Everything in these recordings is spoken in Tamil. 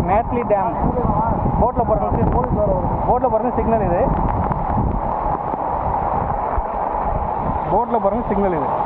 மேட்லி டேம் போட்டில் போகிறதுக்கு போட்டில் போகிறது சிக்னல் இது போட்டில் போகிறது சிக்னல் இது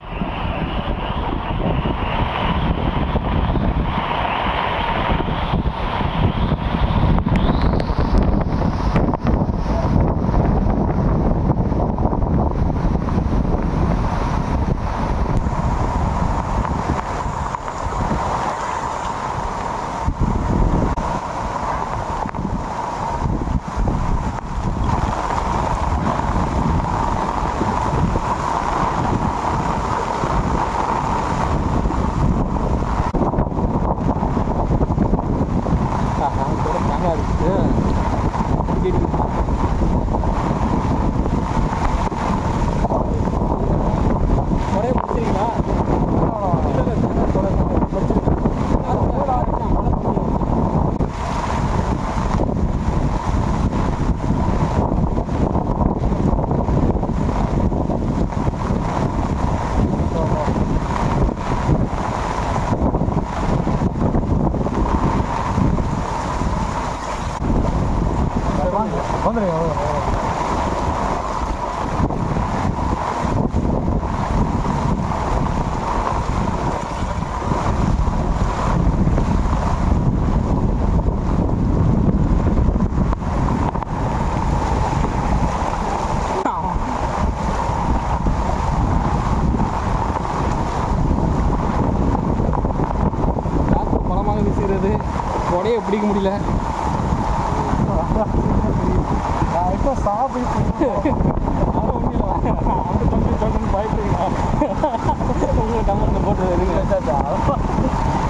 கேமரா இருக்கு ஒரே பிடிச்சிருக்கீங்களா வந்துடுங்க காற்று பலமாக வீசுகிறது கொடையை பிடிக்க முடியல நான் இப்போ சாப்பிட்டு பயப்படுறீங்களா உங்களை கமெண்ட் போட்டு இருங்க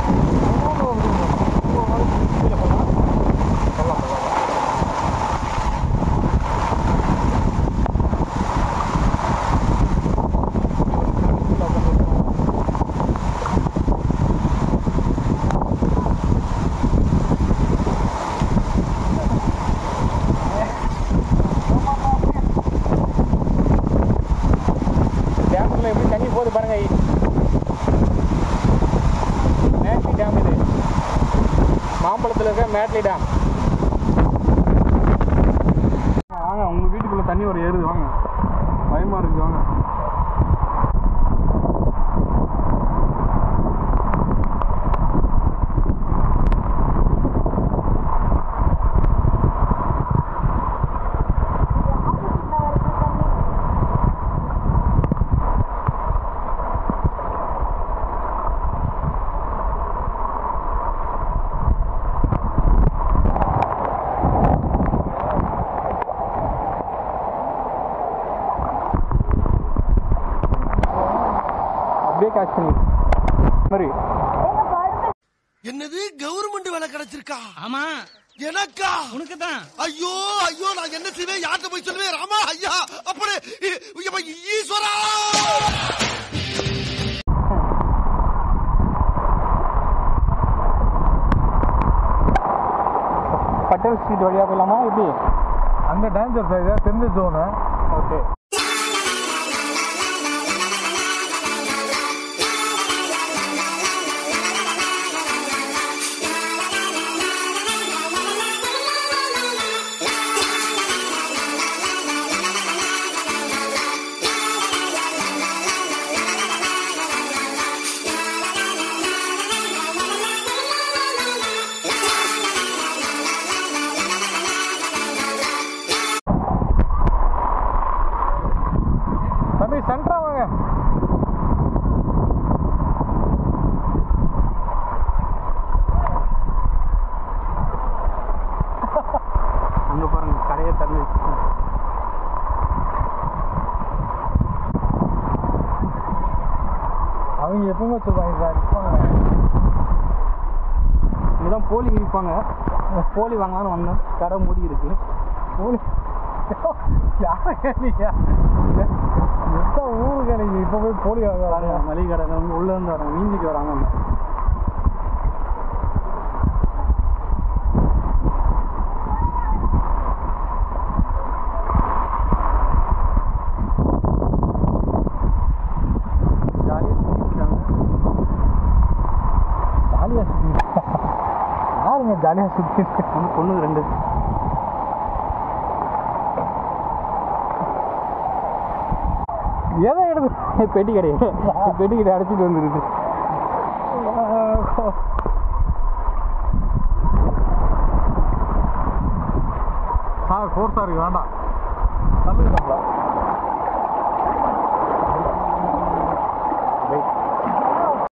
டேமுக்குள்ள எப்படி தண்ணி போகுது பாருங்க மேட்லி டேம் இது மாம்பழத்தில் இருக்க மேட்லி டேம் வாங்க உங்க வீட்டுக்குள்ள தண்ணி ஒரு ஏறுது வாங்க பயமா இருக்கு வாங்க அப்படியே கேட்ச் பண்ணி மாதிரி என்னது கவர்மெண்ட் வேலை கிடைச்சிருக்கா ஆமா எனக்கா உனக்கு தான் ஐயோ ஐயோ நான் என்ன செய்வேன் யார்கிட்ட போய் சொல்லுவேன் ராமா ஐயா அப்படி இ- ஐயப்பா, ஈஸ்வரா பட்டேல் ஸ்ட்ரீட் வழியாக போயிடலாமா எப்படி அங்கே டேஞ்சர் சார் இதாக தெரிஞ்ச ஜோனு ஓகே தம்பி சென்ட்ரா வாங்க அங்கே பாருங்க கடையை திறந்து வச்சுருக்கோம் அவங்க எப்பவுமே வச்சுருப்பாங்க சார் இருப்பாங்க இங்கே தான் போலி விற்பாங்க போலி வாங்கலாம்னு வந்தேன் கடை மூடி இருக்கு ஊரு யாருங்க நீங்க எந்த ஊருங்க நீங்க இப்போ போய் போலி வாங்க பாருங்க மளிகை கடை வந்து உள்ளே இருந்து வராங்க வீஞ்சிக்கு வராங்க ஜாலியாக சுற்றிட்டு இருக்காங்க ஜாலியாக சுற்றி யாருங்க பாருங்க ஜாலியாக சுற்றி ஒன்று பொண்ணு ரெண்டு எதை எடுத்து பெட்டி கடை பெட்டி கடை அடைச்சிட்டு வந்துருக்கு ஆ ஃபோர்ஸாக இருக்கு வேண்டாம் தள்ளுங்க நம்மள